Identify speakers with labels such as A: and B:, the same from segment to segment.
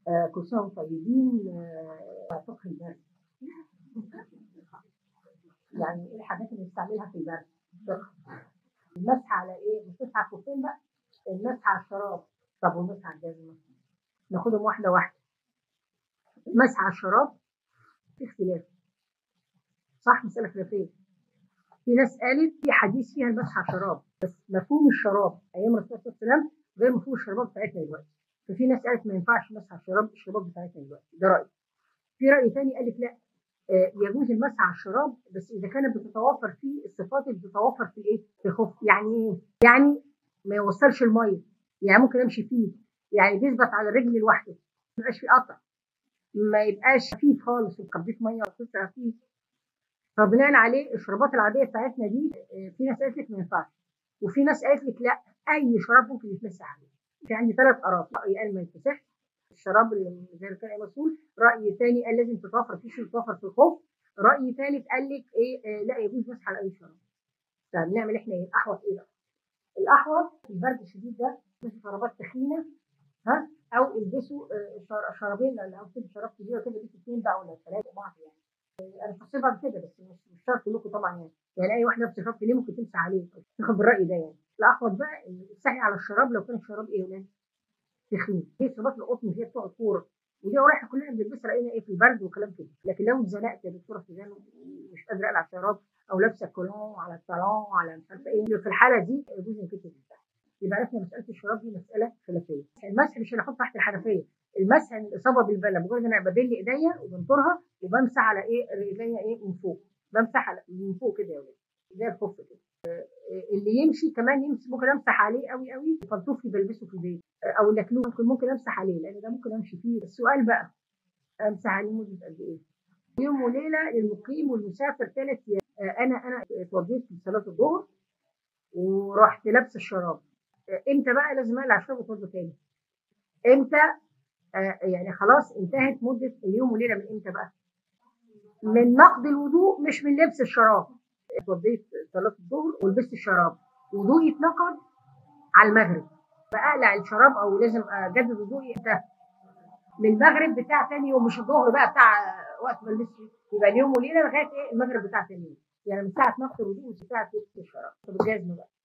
A: آه كل سنه وانتم طيبين آه فقه البرد يعني ايه الحاجات اللي بنستعملها في البرد؟ فقه المسح على ايه؟ المسح على الكوفين بقى المسح على الشراب طب والمسح على الجزمه ناخدهم واحده واحده المسح على الشراب في اختلاف صح مساله خلافيه في ناس قالت في حديث فيها المسح على الشراب بس مفهوم الشراب ايام الرسول صلى الله عليه وسلم غير مفهوم الشرابات بتاعتنا دلوقتي ففي ناس قالت ما ينفعش مسح على الشراب الشرابات بتاعتنا دلوقتي ده راي في راي ثاني قال لك لا آه يجوز المسح على الشراب بس اذا كانت بتتوفر فيه الصفات اللي بتتوفر في الايه؟ في الخف يعني ايه؟ يعني ما يوصلش الميه يعني ممكن امشي فيه يعني بيثبت على الرجل لوحده ما يبقاش فيه قطع ما يبقاش خفيف خالص وكبيت ميه وتسرع فيه فبناء عليه الشرابات العاديه بتاعتنا دي في ناس قالت لك ما ينفعش وفي ناس قالت لك لا اي شراب ممكن يتمسح عليه في عندي ثلاث اراء راي قال ما يتمسحش الشراب اللي زي ما كان مسؤول راي ثاني قال لازم تتوفر فيه شيء يتوفر في الخوف راي ثالث قال لك ايه آه لا يجوز مسح على اي شراب طب نعمل احنا ايه الاحوط ايه بقى الاحوط في البرد الشديد ده مش شرابات تخينه ها او البسوا آه شرابين او كده شراب كبيره كده لبسوا اثنين بقى ولا ثلاثه بعض يعني انا حسيتها بكده بس مش مش شرط كلكم طبعا يعني يعني اي واحده لابسه شراب ليه ممكن تمسح عليه تاخد بالراي ده يعني الاحوط بقى السحي على الشراب لو كان الشراب ايه يا ولاد تخين هي شرابات القطن هي بتوع الكوره ودي رايحه كلنا بنلبسها لقينا ايه في البرد وكلام كده لكن لو اتزنقت يا دكتوره سوزان مش قادره اقلع شراب او لابسه كولون على الصالون على مش عارفه ايه في الحاله دي يجوز انك تمسح يبقى عرفنا مساله الشراب دي مساله خلافيه المسح مش هنحط تحت الحنفيه المسح الاصابه بالبلة مجرد ان انا ببل ايديا وبنطرها وبمسح على ايه رجليا ايه من فوق بمسح على من فوق كده يا ولاد زي الخف كده اللي يمشي كمان يمشي ممكن امسح عليه قوي قوي البنطوف اللي بلبسه في البيت او اللكلوك ممكن ممكن امسح عليه لان ده ممكن امشي فيه السؤال بقى امسح عليه مده قد ايه؟ يوم وليله للمقيم والمسافر ثلاث ايام انا انا اتوضيت في صلاه الظهر ورحت لابسه الشراب امتى بقى لازم اقلع الشراب واتوضى تاني؟ امتى آه يعني خلاص انتهت مده اليوم وليله من امتى بقى؟ من نقض الوضوء مش من لبس الشراب اتوضيت صلاه الظهر ولبست الشراب وضوئي اتنقض على المغرب فاقلع الشراب او لازم اجدد وضوئي امتى؟ من المغرب بتاع تاني يوم مش الظهر بقى بتاع وقت ما لبست يبقى اليوم وليله لغايه ايه المغرب بتاع تاني يوم يعني من ساعه نقض الوضوء لساعه لبس الشراب طب الجزمه بقى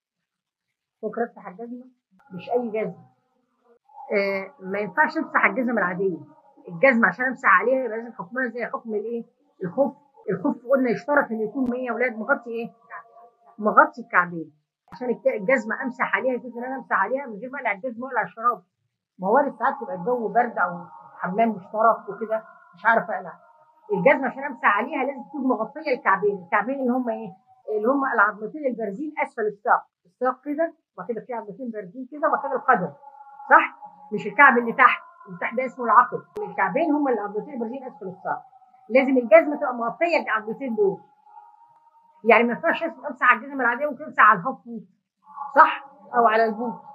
A: فوق افتح الجزمه مش اي جزمه آه ما ينفعش امسح الجزم العاديه الجزمه عشان امسح عليها يبقى لازم حكمها زي حكم الايه الخف الخف قلنا يشترط ان يكون 100 اولاد مغطي ايه مغطي الكعبين عشان الجزمه امسح عليها يجوز ان انا امسح عليها من غير ما اقلع الجزمه واقلع الشراب ما هو ساعات تبقى الجو برد او حمام مشترك وكده مش عارفه اقلع الجزمه عشان امسح عليها لازم تكون مغطيه الكعبين الكعبين اللي هم ايه اللي هم العظمتين البارزين اسفل الساق الساق كده وبعد كده في عظمتين بارزين كده وبعد كده القدم صح مش الكعب اللي تحت اللي تحت ده اسمه العقل الكعبين هم العظمتين البارزين اسفل الساق لازم الجزمه تبقى مغطيه العظمتين دول يعني ما ينفعش امسح على الجزمه العاديه ممكن امسح على الهاف بوت صح او على البوت